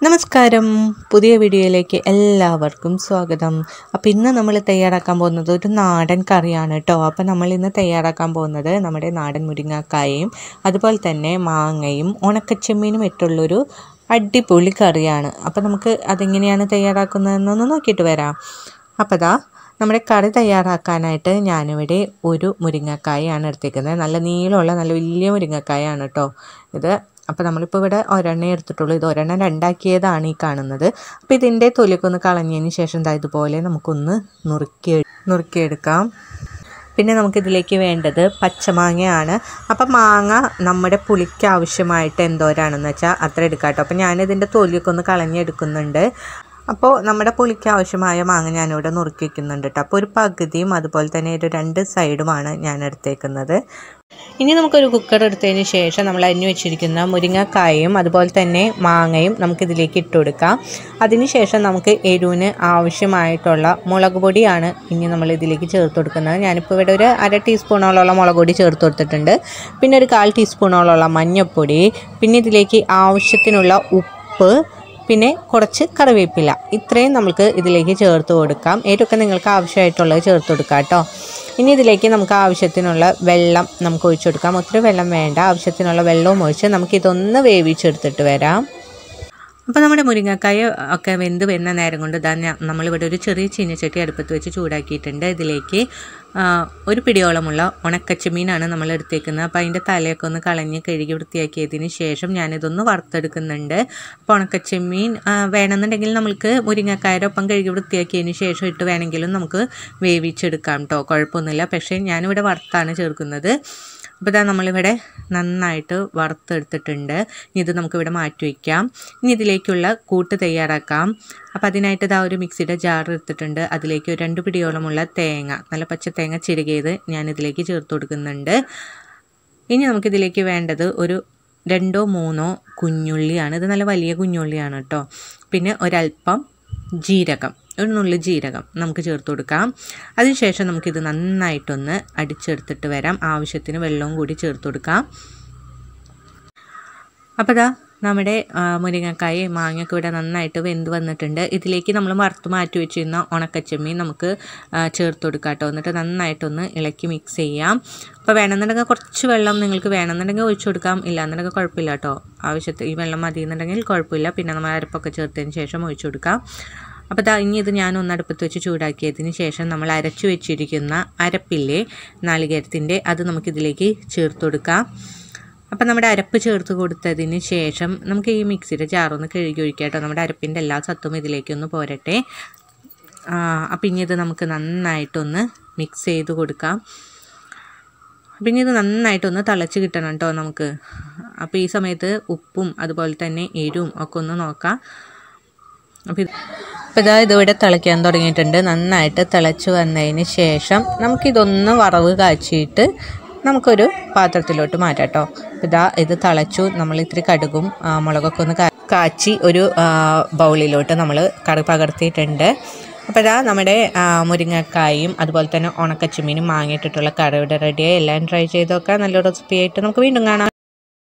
നമസ്കാരം പുതിയ വീഡിയോയിലേക്ക് എല്ലാവർക്കും സ്വാഗതം അപ്പോൾ ഇന്ന് നമ്മൾ തയ്യാറാക്കാൻ പോകുന്നത് ഒരു നാടൻ കറിയാണ് കേട്ടോ അപ്പോൾ നമ്മൾ ഇന്ന് തയ്യാറാക്കാൻ പോകുന്നത് നമ്മുടെ നാടൻ മുരിങ്ങാക്കായയും അതുപോലെ തന്നെ മാങ്ങയും ഉണക്കച്ചെമ്മീനും ഇട്ടുള്ളൊരു അടിപൊളി കറിയാണ് അപ്പോൾ നമുക്ക് അതെങ്ങനെയാണ് തയ്യാറാക്കുന്നതെന്നൊന്ന് നോക്കിയിട്ട് വരാം അപ്പോൾ ദാ നമ്മുടെ കറി തയ്യാറാക്കാനായിട്ട് ഞാനിവിടെ ഒരു മുരിങ്ങക്കായാണ് എടുത്തേക്കുന്നത് നല്ല നീളമുള്ള നല്ല വലിയ മുരിങ്ങക്കായാണ് കേട്ടോ ഇത് അപ്പോൾ നമ്മളിപ്പോൾ ഇവിടെ ഒരെണ്ണേ എടുത്തിട്ടുള്ളൂ ഇത് ഒരെണ്ണം രണ്ടാക്കിയതാണ് ഈ കാണുന്നത് അപ്പോൾ ഇതിൻ്റെ തൊലിയൊക്കെ ഒന്ന് കളഞ്ഞതിന് ശേഷം ദാ ഇതുപോലെ നമുക്കൊന്ന് നുറുക്കി നുറുക്കിയെടുക്കാം പിന്നെ നമുക്കിതിലേക്ക് വേണ്ടത് പച്ചമാങ്ങയാണ് അപ്പം മാങ്ങ നമ്മുടെ പുളിക്ക് ആവശ്യമായിട്ട് എന്തോരാണെന്ന് വെച്ചാൽ അത്ര എടുക്കാം കേട്ടോ അപ്പം ഞാനിതിൻ്റെ തൊലിയൊക്കെ ഒന്ന് കളഞ്ഞെടുക്കുന്നുണ്ട് അപ്പോൾ നമ്മുടെ പുളിക്ക് ആവശ്യമായ മാങ്ങ ഞാനിവിടെ നുറുക്കി വയ്ക്കുന്നുണ്ട് കേട്ടോ അപ്പോൾ ഒരു പകുതിയും അതുപോലെ തന്നെ ഒരു രണ്ട് സൈഡുമാണ് ഞാൻ എടുത്തേക്കുന്നത് ഇനി നമുക്കൊരു കുക്കർ എടുത്തതിന് ശേഷം നമ്മൾ അരിഞ്ഞു വെച്ചിരിക്കുന്ന മുരിങ്ങക്കായയും അതുപോലെ തന്നെ മാങ്ങയും നമുക്കിതിലേക്ക് ഇട്ട് കൊടുക്കാം അതിനുശേഷം നമുക്ക് എരിവിന് ആവശ്യമായിട്ടുള്ള മുളക് പൊടിയാണ് ഇനി നമ്മൾ ഇതിലേക്ക് ചേർത്ത് കൊടുക്കുന്നത് ഞാനിപ്പോൾ ഇവിടെ ഒരു അര ടീസ്പൂണോളം മുളക് പൊടി ചേർത്ത് കൊടുത്തിട്ടുണ്ട് പിന്നെ ഒരു കാൽ ടീസ്പൂണോളം മഞ്ഞൾപ്പൊടി പിന്നെ ഇതിലേക്ക് ആവശ്യത്തിനുള്ള ഉപ്പ് പിന്നെ കുറച്ച് കറിവേപ്പില ഇത്രയും നമുക്ക് ഇതിലേക്ക് ചേർത്ത് കൊടുക്കാം ഏറ്റവും നിങ്ങൾക്ക് ആവശ്യമായിട്ടുള്ളത് ചേർത്ത് കൊടുക്കാം കേട്ടോ ഇനി ഇതിലേക്ക് നമുക്ക് ആവശ്യത്തിനുള്ള വെള്ളം നമുക്ക് ഒഴിച്ചു കൊടുക്കാം ഒത്തിരി വെള്ളം വേണ്ട ആവശ്യത്തിനുള്ള വെള്ളവും ഒഴിച്ച് നമുക്കിതൊന്ന് വേവിച്ചെടുത്തിട്ട് വരാം അപ്പോൾ നമ്മുടെ മുരിങ്ങക്കായ ഒക്കെ വെന്ത് വരുന്ന നേരം കൊണ്ട് ഇതാ ഞാൻ നമ്മളിവിടെ ഒരു ചെറിയ ചീനച്ചട്ടി അടുപ്പത്ത് വെച്ച് ചൂടാക്കിയിട്ടുണ്ട് ഇതിലേക്ക് ഒരു പിടിയോളമുള്ള ഉണക്കച്ചമീനാണ് നമ്മൾ എടുത്തേക്കുന്നത് അപ്പോൾ അതിൻ്റെ തലയൊക്കെ ഒന്ന് കളഞ്ഞ് കഴുകി വൃത്തിയാക്കിയതിന് ശേഷം ഞാനിതൊന്ന് വറുത്തെടുക്കുന്നുണ്ട് അപ്പോൾ ഉണക്കച്ചമീൻ വേണമെന്നുണ്ടെങ്കിൽ നമുക്ക് മുരിങ്ങക്കായുടെ ഒപ്പം കഴുകി വൃത്തിയാക്കിയതിന് ശേഷം ഇട്ട് വേണമെങ്കിലും നമുക്ക് വേവിച്ചെടുക്കാം കേട്ടോ കുഴപ്പമൊന്നുമില്ല പക്ഷേ ഞാനിവിടെ വറുത്താണ് ചേർക്കുന്നത് അപ്പോൾ ഇതാ നമ്മളിവിടെ നന്നായിട്ട് വറുത്തെടുത്തിട്ടുണ്ട് ഇനി ഇത് നമുക്കിവിടെ മാറ്റി വയ്ക്കാം ഇനി ഇതിലേക്കുള്ള കൂട്ട് തയ്യാറാക്കാം അപ്പോൾ അതിനായിട്ട് ഇതാ ഒരു മിക്സിയുടെ ജാർ എടുത്തിട്ടുണ്ട് അതിലേക്ക് ഒരു രണ്ട് പിടിയോളമുള്ള തേങ്ങ നല്ല പച്ച തേങ്ങ ചിരുകിയത് ഞാൻ ഇതിലേക്ക് ചേർത്ത് കൊടുക്കുന്നുണ്ട് ഇനി നമുക്കിതിലേക്ക് വേണ്ടത് ഒരു രണ്ടോ മൂന്നോ കുഞ്ഞുള്ളിയാണ് ഇത് നല്ല വലിയ കുഞ്ഞുള്ളിയാണ് കേട്ടോ പിന്നെ ഒരല്പം ജീരകം ഒരു നുള്ളി ജീരകം നമുക്ക് ചേർത്ത് കൊടുക്കാം അതിനുശേഷം നമുക്കിത് നന്നായിട്ടൊന്ന് അടിച്ചെടുത്തിട്ട് വരാം ആവശ്യത്തിന് വെള്ളവും കൂടി ചേർത്ത് കൊടുക്കാം അപ്പോൾ ദാ നമ്മുടെ മുരിങ്ങക്കായ മാങ്ങയൊക്കെ ഇവിടെ നന്നായിട്ട് വെന്ത് വന്നിട്ടുണ്ട് ഇതിലേക്ക് നമ്മൾ വറുത്ത് മാറ്റി വെച്ചിരുന്ന ഉണക്കച്ചെമ്മീൻ നമുക്ക് ചേർത്ത് കൊടുക്കാം കേട്ടോ എന്നിട്ട് നന്നായിട്ടൊന്ന് ഇളക്കി മിക്സ് ചെയ്യാം അപ്പോൾ വേണമെന്നുണ്ടെങ്കിൽ കുറച്ച് വെള്ളം നിങ്ങൾക്ക് വേണമെന്നുണ്ടെങ്കിൽ ഒഴിച്ചു കൊടുക്കാം ഇല്ലാന്നുണ്ടെങ്കിൽ കുഴപ്പമില്ല കേട്ടോ ആവശ്യത്തിന് ഈ വെള്ളം മതി എന്നുണ്ടെങ്കിൽ കുഴപ്പമില്ല പിന്നെ നമ്മൾ അരപ്പൊക്കെ ചേർത്തതിന് ശേഷം ഒഴിച്ചു കൊടുക്കാം അപ്പോൾ ദാ ഇനി ഇത് ഞാൻ ഒന്ന് അടുപ്പത്ത് വെച്ച് ചൂടാക്കിയതിന് ശേഷം നമ്മൾ അരച്ചു വെച്ചിരിക്കുന്ന അരപ്പില്ലേ നാളികേരത്തിൻ്റെ അത് നമുക്കിതിലേക്ക് ചേർത്ത് കൊടുക്കാം അപ്പം നമ്മുടെ അരപ്പ് ചേർത്ത് കൊടുത്തതിന് ശേഷം നമുക്ക് ഈ മിക്സിയുടെ ജാറൊന്ന് കഴുകി ഒഴിക്കാം കേട്ടോ നമ്മുടെ അരപ്പിൻ്റെ എല്ലാ സത്തും ഇതിലേക്കൊന്ന് പോരട്ടെ അപ്പം ഇനി ഇത് നമുക്ക് നന്നായിട്ടൊന്ന് മിക്സ് ചെയ്ത് കൊടുക്കാം പിന്നെ ഇത് നന്നായിട്ടൊന്ന് തിളച്ച് കിട്ടണം കേട്ടോ നമുക്ക് അപ്പോൾ ഈ സമയത്ത് ഉപ്പും അതുപോലെ തന്നെ എരിവും ഒക്കെ ഒന്ന് നോക്കാം അപ്പോൾ ഇത് അപ്പോൾ ഇതാ ഇതിവിടെ തിളയ്ക്കാൻ തുടങ്ങിയിട്ടുണ്ട് നന്നായിട്ട് തിളച്ച് വന്നതിന് ശേഷം നമുക്കിതൊന്ന് വറവ് കാച്ചിയിട്ട് നമുക്കൊരു പാത്രത്തിലോട്ട് മാറ്റാം കേട്ടോ ഇതാ ഇത് തിളച്ചു നമ്മൾ ഇത്തിരി കടുകും മുളകൊക്കെ ഒന്ന് കാച്ചി ഒരു ബൗളിലോട്ട് നമ്മൾ കറി പകർത്തിയിട്ടുണ്ട് അപ്പോൾ ഇതാ നമ്മുടെ മുരിങ്ങക്കായും അതുപോലെ തന്നെ ഉണക്കച്ചുമീനും മാങ്ങിയിട്ടിട്ടുള്ള കറിയുടെ റെഡിയായി എല്ലാം ട്രൈ ചെയ്തൊക്കെ നല്ലൊരു റെസിപ്പി ആയിട്ട് നമുക്ക് വീണ്ടും കാണാം